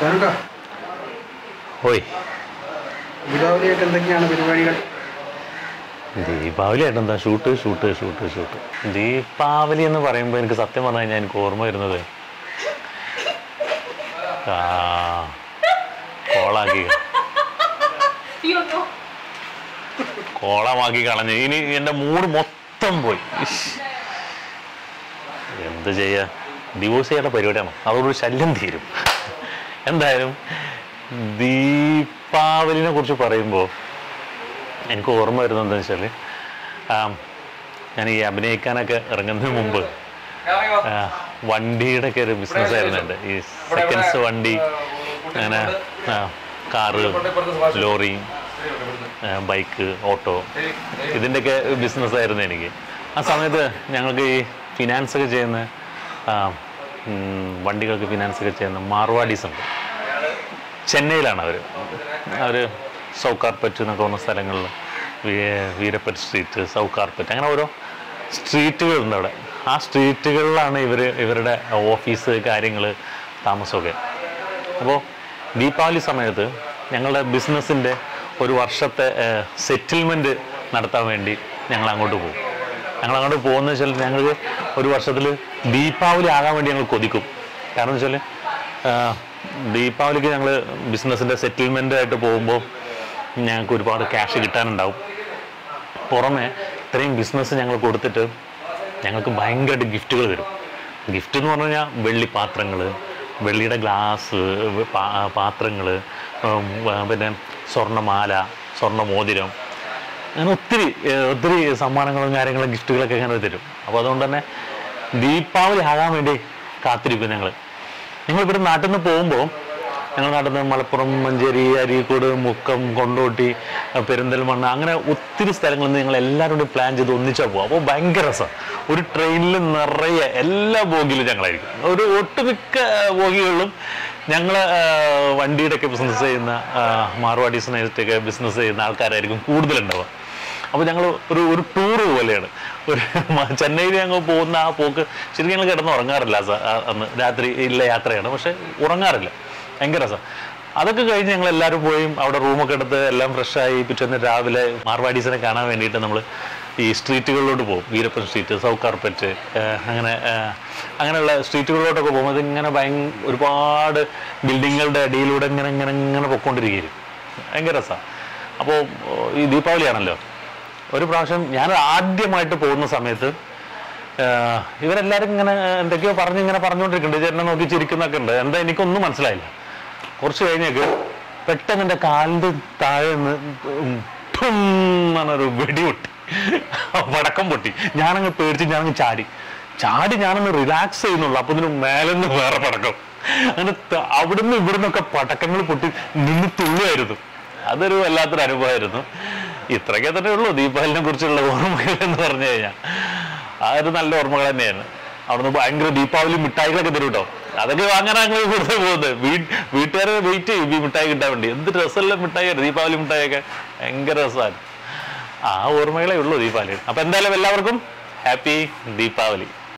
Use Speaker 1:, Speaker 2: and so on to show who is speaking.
Speaker 1: ചേട്ടാ
Speaker 2: ഓയ്
Speaker 1: ദീപാവലിയായിട്ട് എന്തൊക്കെയാണ് പരിപാടികൾ
Speaker 2: ദീപാവലി ആയിട്ട് എന്താ shoot shoot shoot shoot Deepavali എന്ന് പറയുമ്പോൾ എനിക്ക് സത്യം പറഞ്ഞു കഴിഞ്ഞാൽ എനിക്ക് ഓർമ്മ വരുന്നത് ആ കോളാക്കി കോളമാക്കി കളഞ്ഞു ഇനി എൻ്റെ മൂഡ് മൊത്തം പോയി ഇഷ്. എന്ത് ചെയ്യാ ഡിവോഴ്സ് ചെയ്യേണ്ട പരിപാടിയാണ് അതോടൊരു ശല്യം തീരും എന്തായാലും ദീപാവലിനെ കുറിച്ച് പറയുമ്പോൾ എനിക്ക് ഓർമ്മ വരുന്നത് എന്താ വെച്ചാൽ ഞാൻ ഈ അഭിനയിക്കാനൊക്കെ ഇറങ്ങുന്നതിന് മുമ്പ് ആ, വണ്ടിയുടെ ഒക്കെ ഒരു ബിസിനസ് ആയിരുന്നു എൻ്റെ ഈ സെക്കൻഡ്സ് വണ്ടി അങ്ങനെ ആ, കാറ് ലോറി ആ, ബൈക്ക് ഓട്ടോ ഇതിൻ്റെയൊക്കെ ബിസിനസ് ആയിരുന്നു എനിക്ക് ആ സമയത്ത് ഞങ്ങൾക്ക് ഈ ഫിനാൻസ് ഒക്കെ ചെയ്യുന്ന ആ, ഉം, വണ്ടികൾക്ക് ഫിനാൻസ് ഒക്കെ ചെയ്യുന്ന മാർവാഡീസ് ഉണ്ട് ചെന്നൈയിലാണ് അവർ അവർ സൗകാർപ്പറ്റ് എന്നൊക്കെ പറഞ്ഞ സ്ഥലങ്ങളിൽ വീരപ്പറ്റ് സ്ട്രീറ്റ് സൗകാർപ്പറ്റ് അങ്ങനെ ഓരോ സ്ട്രീറ്റുകളുണ്ട് അവിടെ ആ സ്ട്രീറ്റുകളിലാണ് ഇവർ ഇവരുടെ ഓഫീസ് കാര്യങ്ങൾ താമസമൊക്കെ അപ്പോൾ ദീപാവലി സമയത്ത് ഞങ്ങളുടെ ബിസിനസ്സിൻ്റെ ഒരു വർഷത്തെ സെറ്റിൽമെൻറ്റ് നടത്താൻ വേണ്ടി ഞങ്ങൾ അങ്ങോട്ട് പോകും ഞങ്ങൾ അങ്ങോട്ട് പോകുന്ന വെച്ചാൽ ഞങ്ങൾക്ക് ഒരു വർഷത്തിൽ ദീപാവലി ആകാൻ വേണ്ടി ഞങ്ങൾ കൊതിക്കും കാരണം വെച്ചാൽ ദീപാവലിക്ക് ഞങ്ങൾ ബിസിനസ്സിൻ്റെ സെറ്റിൽമെൻ്റ് ആയിട്ട് പോകുമ്പോൾ ഞങ്ങൾക്ക് ഒരുപാട് ക്യാഷ് കിട്ടാനുണ്ടാവും പുറമെ ഇത്രയും ബിസിനസ് ഞങ്ങൾ കൊടുത്തിട്ട് ഞങ്ങൾക്ക് ഭയങ്കരമായിട്ട് ഗിഫ്റ്റുകൾ വരും ഗിഫ്റ്റ് എന്ന് പറഞ്ഞു കഴിഞ്ഞാൽ വെള്ളി പാത്രങ്ങൾ വെള്ളിയുടെ ഗ്ലാസ് പാത്രങ്ങൾ പിന്നെ സ്വർണ്ണമാല സ്വർണ്ണ മോതിരം അങ്ങനെ ഒത്തിരി ഏഹ്, ഒത്തിരി സമ്മാനങ്ങളും കാര്യങ്ങളും ഗിഫ്റ്റുകളൊക്കെ അങ്ങനെ തരും അപ്പോൾ അതുകൊണ്ട് തന്നെ ദീപാവലി ആകാൻ വേണ്ടി കാത്തിരിക്കും ഞങ്ങൾ ഞങ്ങൾ ഇവിടെ നാട്ടിൽ നിന്ന് പോകുമ്പോൾ ഞങ്ങൾ നാട്ടിൽ നിന്ന് മലപ്പുറം മഞ്ചേരി അരീക്കോട് മുക്കം കൊണ്ടോട്ടി അഹ് പെരിന്തൽമണ്ണ അങ്ങനെ ഒത്തിരി സ്ഥലങ്ങളിൽ നിന്ന് ഞങ്ങൾ എല്ലാവരും കൂടി പ്ലാൻ ചെയ്ത് ഒന്നിച്ചാൽ പോകും അപ്പോൾ ഭയങ്കര രസമാണ് ഒരു ട്രെയിനിൽ നിറയെ എല്ലാ ബോഗിയിലും ഞങ്ങളായിരിക്കും ഒരു ഒട്ടുമിക്ക ബോഗികളിലും ഞങ്ങൾ വണ്ടിയുടെ ഒക്കെ ബിസിനസ് ചെയ്യുന്ന മാർവാഡീസിനായിട്ടൊക്കെ ബിസിനസ് ചെയ്യുന്ന ആൾക്കാരായിരിക്കും കൂടുതലുണ്ടാവുക അപ്പോൾ ഞങ്ങൾ ഒരു ഒരു ടൂർ പോലെയാണ് ഒരു മ- ചെന്നൈയിൽ ഞങ്ങൾ പോകുന്ന ആ പോക്ക് ശരിക്കും ഞങ്ങൾ കിടന്ന് ഉറങ്ങാറില്ല സ- ആ അന്ന് രാത്രി ഇല്ല യാത്രയാണ് പക്ഷെ ഉറങ്ങാറില്ല ഭയങ്കര രസം അതൊക്കെ കഴിഞ്ഞ് ഞങ്ങൾ എല്ലാവരും പോയി അവിടെ റൂമൊക്കെ എടുത്ത് എല്ലാം ഫ്രഷായി പിറ്റേന്ന് രാവിലെ മാർവാഡീസിനെ കാണാൻ വേണ്ടിയിട്ട് നമ്മൾ ഈ സ്ട്രീറ്റുകളിലോട്ട് പോകും വീരപ്പൻ സ്ട്രീറ്റ് സൗകാർപ്പറ്റ് അങ്ങനെ ആ, അങ്ങനെയുള്ള സ്ട്രീറ്റുകളിലോട്ടൊക്കെ പോകുമ്പോൾ ഇതിങ്ങനെ ഭയ ഒരുപാട് ബിൽഡിങ്ങുകളുടെ അടിയിലൂടെ ഇങ്ങനെ ഇങ്ങനെ ഇങ്ങനെ പൊയ്ക്കൊണ്ടിരിക്കുകയും ഭയങ്കര രസമാണ് അപ്പോൾ ഈ ദീപാവലിയാണല്ലോ ഒരു പ്രാവശ്യം ഞാൻ ആദ്യമായിട്ട് പോകുന്ന സമയത്ത് ആഹ്, ഇവരെല്ലാവരും ഇങ്ങനെ എന്തൊക്കെയോ പറഞ്ഞ് ഇങ്ങനെ പറഞ്ഞുകൊണ്ടിരിക്കുന്നുണ്ട് ചേട്ടനെ നോക്കി ചിരിക്കുന്നൊക്കെ ഉണ്ട് എന്താ എനിക്കൊന്നും മനസ്സിലായില്ല കുറച്ച് കഴിഞ്ഞേക്ക് പെട്ടെന്ന് എൻ്റെ കാലിൻ്റെ താഴെ നിന്ന് ഉം ഠും എന്നൊരു വെടി പൊട്ടി വടക്കം പൊട്ടി ഞാനങ്ങ് പേടിച്ച് ഞാനങ്ങ് ചാടി ചാടി ഞാനൊന്ന് റിലാക്സ് ചെയ്യുന്നുള്ളൂ അപ്പൊ ഇതിന് മേലെന്ന് വേറെ പടക്കം അങ്ങനെ ത- അവിടുന്ന് ഇവിടുന്നൊക്കെ പടക്കങ്ങൾ പൊട്ടി നിന്ന് തുള്ളുമായിരുന്നു അതൊരു വല്ലാത്തൊരു അനുഭവമായിരുന്നു ഇത്രയൊക്കെ തന്നെ ഉള്ളൂ ദീപാവലിനെ കുറിച്ചുള്ള ഓർമ്മകൾ എന്ന് പറഞ്ഞു കഴിഞ്ഞാൽ ആ ഒരു നല്ല ഓർമ്മകൾ തന്നെയാണ് അവിടുന്ന് ഭയങ്കര ദീപാവലി മിഠായികളൊക്കെ തരും കേട്ടോ അതൊക്കെ വാങ്ങാനാണ് ഞങ്ങൾ കൂടുതൽ പോകുന്നത് വീ വീട്ടുകാരെ വെയിറ്റ് ചെയ്യും ഈ മിഠായി കിട്ടാൻ വേണ്ടി എന്ത് രസമുള്ള മിഠായിയാണ് ദീപാവലി മിഠായിയൊക്കെ ഭയങ്കര രസമാണ് ആ ഓർമ്മകളേ ഉള്ളൂ ദീപാവലി അപ്പൊ എന്തായാലും എല്ലാവർക്കും ഹാപ്പി ദീപാവലി